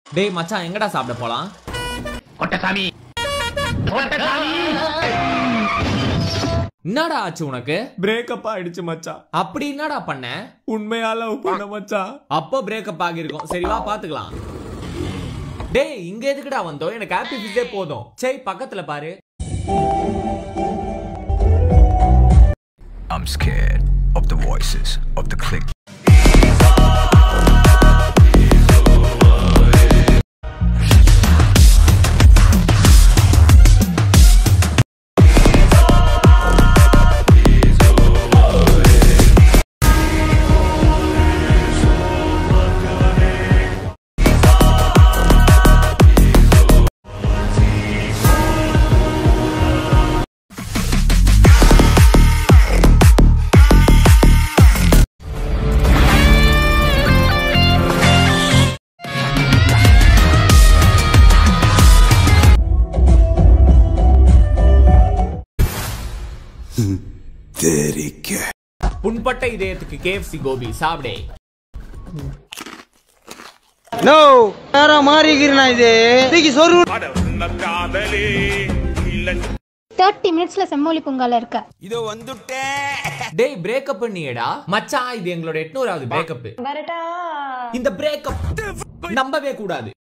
டேய் மச்சான் எங்கடா சாப்பிட போலாம் கொட்டசாமி கொட்டசாமி என்னடா ஆச்சு உனக்கு பிரேக்கப் ஆயிடுச்சு மச்சான் அப்படி என்னடா பண்ண உண்மையா லவ் பண்ண மச்சான் அப்போ பிரேக்கப் ஆகிருக்கும் சரி வா பாத்துக்கலாம் டேய் இங்க எதுக்குடா வந்தோம் எனக்கு ஹாப்பி ஃபிஸே போதும் சரி பக்கத்துல பாரு I'm scared of the voices of the click. புண்பட்ட இதயத்துக்கு கேஎஃப்சி கோபி சாப்பிடே நோ வேற மாறிக்கிறா இது இன்னைக்கு சொரு தேர்ட்டி மினிட்ஸ்ல செம்மொழி பொங்கல் இருக்க டேய் பிரேக்கப் பண்ணியடா மச்சான் இது எங்களோட எட்நூறாவது பிரேக்கப் இந்த பிரேக்கப் நம்பவே கூடாது